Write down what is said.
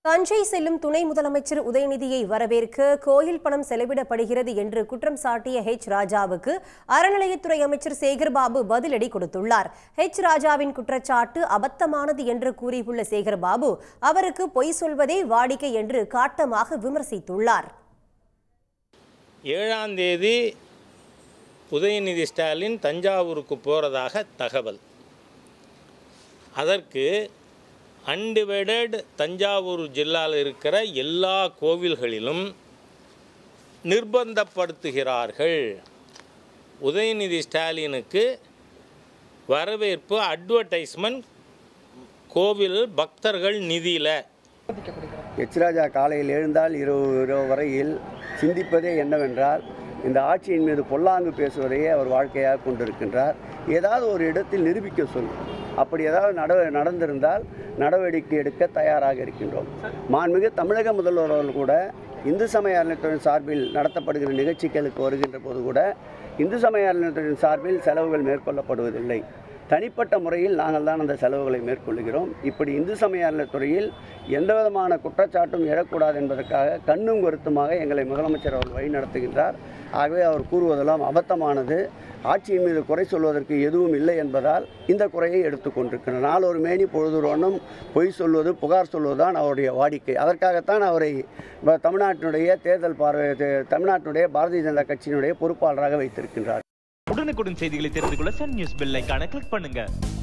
தஞ்சை செல்லும் துணை முதலமைச்சர் உதயநிதியை வரவேற்க கோயில் பணம் செலவிடப்படுகிறது என்று குற்றம் சாட்டிய ஹெச் ராஜாவுக்கு அறநிலையத்துறை அமைச்சர் சேகர்பாபு பதிலடி கொடுத்துள்ளார் ஹெச் ராஜாவின் குற்றச்சாட்டு அபத்தமானது என்று கூறியுள்ள சேகர்பாபு அவருக்கு பொய் சொல்வதே வாடிக்கை என்று காட்டமாக விமர்சித்துள்ளார் ஏழாம் தேதி உதயநிதி ஸ்டாலின் தஞ்சாவூருக்கு போகிறதாக தகவல் அதற்கு அன்டிவைடட் தஞ்சாவூர் ஜில்லாவில் இருக்கிற எல்லா கோவில்களிலும் நிர்பந்தப்படுத்துகிறார்கள் உதயநிதி ஸ்டாலினுக்கு வரவேற்பு அட்வர்டைஸ்மெண்ட் கோவில் பக்தர்கள் நிதியில் எச்ராஜா காலையில் எழுந்தால் இரவு இரவு வரையில் சிந்திப்பதே என்னவென்றால் இந்த ஆட்சியின் மீது பொல்லாங்கு பேசுவதையே அவர் வாழ்க்கையாக கொண்டிருக்கின்றார் ஏதாவது ஒரு இடத்தில் நிரூபிக்க சொல்லும் அப்படி ஏதாவது நட நடந்திருந்தால் நடவடிக்கை எடுக்க தயாராக இருக்கின்றோம் மாண்புமிகு தமிழக முதல்வர் அவர்கள் கூட இந்து சமய அறநிலையத்துறையின் சார்பில் நடத்தப்படுகிற நிகழ்ச்சிகளுக்கு வருகின்ற போது கூட இந்து சமய அறநிலையத்துறையின் சார்பில் செலவுகள் மேற்கொள்ளப்படுவதில்லை தனிப்பட்ட முறையில் நாங்கள் தான் அந்த செலவுகளை மேற்கொள்கிறோம் இப்படி இந்து சமய அறநிலையத்துறையில் எந்த விதமான குற்றச்சாட்டும் எழக்கூடாது என்பதற்காக கண்ணும் கருத்துமாக எங்களை முதலமைச்சர் அவர்கள் வழி நடத்துகின்றார் ஆகவே அவர் கூறுவதெல்லாம் அபத்தமானது ஆட்சியின் மீது குறை சொல்வதற்கு எதுவும் இல்லை என்பதால் இந்த குறையை எடுத்துக்கொண்டிருக்கிறார் நாளொரு மேனி பொழுதுரோனும் பொய் சொல்வது புகார் சொல்வதுதான் அவருடைய வாடிக்கை அதற்காகத்தான் அவரை வ- தமிழ்நாட்டினுடைய தேர்தல் பார்வை தே- தமிழ்நாட்டினுடைய பாரதிய ஜனதா கட்சியினுடைய பொறுப்பாளராக வைத்திருக்கின்றார் உடனுக்குடன் செய்திகளை தெரிந்து கொள்ள சன் நியூஸ் பெல் ஐகானை கிளிக் பண்ணுங்க